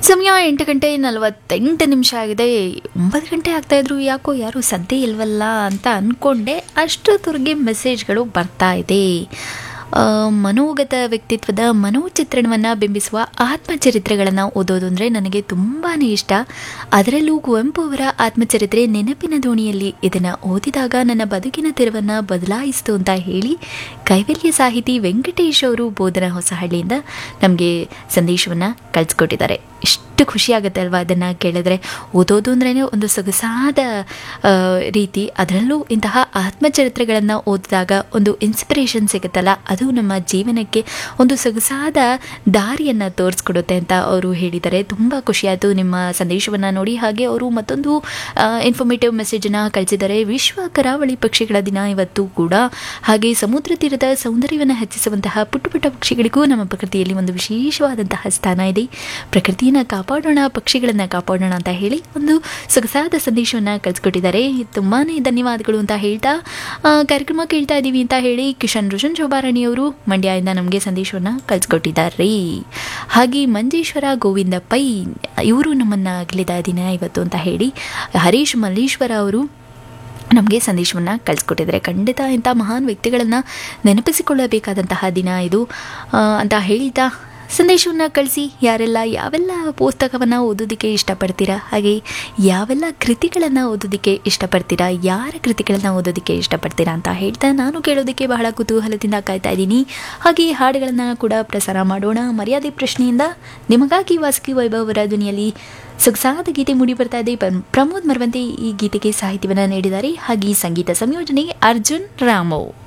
ಸಮಯ ಎಂಟು ಗಂಟೆ ನಲವತ್ತೆಂಟು ನಿಮಿಷ ಆಗಿದೆ ಒಂಬತ್ತು ಗಂಟೆ ಆಗ್ತಾ ಇದ್ರು ಯಾಕೋ ಯಾರು ಸದ್ದೆ ಇಲ್ವಲ್ಲ ಅಂತ ಅಂದ್ಕೊಂಡೆ ಅಷ್ಟೊತ್ತವರೆಗೆ ಮೆಸೇಜ್ಗಳು ಬರ್ತಾ ಇದೆ ಆ, ಮನೋಗತ ವ್ಯಕ್ತಿತ್ವದ ಮನೋಚಿತ್ರಣವನ್ನು ಬಿಂಬಿಸುವ ಆತ್ಮಚರಿತ್ರೆಗಳನ್ನು ಓದೋದು ಅಂದರೆ ನನಗೆ ತುಂಬಾ ಇಷ್ಟ ಅದರಲ್ಲೂ ಕುವೆಂಪು ಅವರ ಆತ್ಮಚರಿತ್ರೆ ನೆನಪಿನ ದೋಣಿಯಲ್ಲಿ ಇದನ್ನು ಓದಿದಾಗ ನನ್ನ ಬದುಕಿನ ತಿರುವನ್ನು ಬದಲಾಯಿಸಿತು ಅಂತ ಹೇಳಿ ಕೈವಲ್ಯ ಸಾಹಿತಿ ವೆಂಕಟೇಶ್ ಅವರು ಬೋಧನಾ ಹೊಸಹಳ್ಳಿಯಿಂದ ನಮಗೆ ಸಂದೇಶವನ್ನು ಕಳಿಸ್ಕೊಟ್ಟಿದ್ದಾರೆ ಎಷ್ಟು ಖುಷಿ ಆಗುತ್ತೆ ಅಲ್ವಾ ಅದನ್ನು ಕೇಳಿದ್ರೆ ಓದೋದು ಅಂದ್ರೇ ಒಂದು ಸೊಗಸಾದ ಆ, ರೀತಿ ಅದರಲ್ಲೂ ಇಂತಹ ಆತ್ಮಚರಿತ್ರೆಗಳನ್ನು ಓದಿದಾಗ ಒಂದು ಇನ್ಸ್ಪಿರೇಷನ್ ಸಿಗುತ್ತಲ್ಲ ಅದು ನಮ್ಮ ಜೀವನಕ್ಕೆ ಒಂದು ಸೊಗಸಾದ ದಾರಿಯನ್ನು ತೋರಿಸ್ಕೊಡುತ್ತೆ ಅಂತ ಅವರು ಹೇಳಿದ್ದಾರೆ ತುಂಬ ಖುಷಿಯಾಯಿತು ನಿಮ್ಮ ಸಂದೇಶವನ್ನು ನೋಡಿ ಹಾಗೆ ಅವರು ಮತ್ತೊಂದು ಇನ್ಫಾರ್ಮೇಟಿವ್ ಮೆಸೇಜನ್ನು ಕಳಿಸಿದ್ದಾರೆ ವಿಶ್ವ ಕರಾವಳಿ ಪಕ್ಷಿಗಳ ದಿನ ಇವತ್ತು ಕೂಡ ಹಾಗೆ ಸಮುದ್ರ ತೀರದ ಸೌಂದರ್ಯವನ್ನು ಹೆಚ್ಚಿಸುವಂತಹ ಪುಟ್ಟ ಪುಟ್ಟ ಪಕ್ಷಿಗಳಿಗೂ ನಮ್ಮ ಪ್ರಕೃತಿಯಲ್ಲಿ ಒಂದು ವಿಶೇಷವಾದಂತಹ ಸ್ಥಾನ ಇದೆ ಪ್ರಕೃತಿಯನ್ನು ಕಾಪಾಡೋಣ ಪಕ್ಷಿಗಳನ್ನು ಕಾಪಾಡೋಣ ಅಂತ ಹೇಳಿ ಒಂದು ಸೊಗಸಾದ ಸಂದೇಶವನ್ನು ಕಳಿಸ್ಕೊಟ್ಟಿದ್ದಾರೆ ತುಂಬಾ ಧನ್ಯವಾದಗಳು ಅಂತ ಹೇಳ್ತಾ ಆ, ಕಾರ್ಯಕ್ರಮ ಕೇಳ್ತಾ ಇದ್ದೀವಿ ಅಂತ ಹೇಳಿ ಕಿಶನ್ ರೋಷನ್ ಶೋಭಾರಾಣಿಯವರು ಮಂಡ್ಯದಿಂದ ನಮಗೆ ಸಂದೇಶವನ್ನು ಕಳಿಸ್ಕೊಟ್ಟಿದ್ದಾರೆ ಹಾಗೆ ಮಂಜೇಶ್ವರ ಗೋವಿಂದ ಪೈ ಇವರು ನಮ್ಮನ್ನು ಅಗಲಿದ ದಿನ ಇವತ್ತು ಅಂತ ಹೇಳಿ ಹರೀಶ್ ಮಲ್ಲೇಶ್ವರ ಅವರು ನಮಗೆ ಸಂದೇಶವನ್ನು ಕಳಿಸ್ಕೊಟ್ಟಿದ್ದಾರೆ ಖಂಡಿತ ಇಂಥ ಮಹಾನ್ ವ್ಯಕ್ತಿಗಳನ್ನು ನೆನಪಿಸಿಕೊಳ್ಳಬೇಕಾದಂತಹ ದಿನ ಇದು ಆ, ಅಂತ ಹೇಳ್ತಾ ಸಂದೇಶವನ್ನು ಕಳಿಸಿ ಯಾರೆಲ್ಲ ಯಾವೆಲ್ಲ ಪುಸ್ತಕವನ್ನು ಓದೋದಕ್ಕೆ ಇಷ್ಟಪಡ್ತೀರಾ ಹಾಗೆ ಯಾವೆಲ್ಲ ಕೃತಿಗಳನ್ನು ಓದೋದಕ್ಕೆ ಇಷ್ಟಪಡ್ತೀರಾ ಯಾರ ಕೃತಿಗಳನ್ನು ಓದೋದಕ್ಕೆ ಇಷ್ಟಪಡ್ತೀರಾ ಅಂತ ಹೇಳ್ತಾ ನಾನು ಕೇಳೋದಕ್ಕೆ ಬಹಳ ಕುತೂಹಲದಿಂದ ಕಾಯ್ತಾ ಇದ್ದೀನಿ ಹಾಗೆ ಹಾಡುಗಳನ್ನು ಕೂಡ ಪ್ರಸಾರ ಮಾಡೋಣ ಮರ್ಯಾದೆ ಪ್ರಶ್ನೆಯಿಂದ ನಿಮಗಾಗಿ ವಾಸುಕಿ ವೈಭವ್ ಅವರ ಧ್ವನಿಯಲ್ಲಿ ಸೊಗಸಾದ ಗೀತೆ ಮೂಡಿ ಬರ್ತಾ ಇದೆ ಪಂ- ಪ್ರಮೋದ್ ಮರವಂತೆ ಈ ಗೀತೆಗೆ ಸಾಹಿತ್ಯವನ್ನು ನೀಡಿದ್ದಾರೆ ಹಾಗೆ ಈ ಸಂಗೀತ ಸಂಯೋಜನೆ ಅರ್ಜುನ್ ರಾಮೋ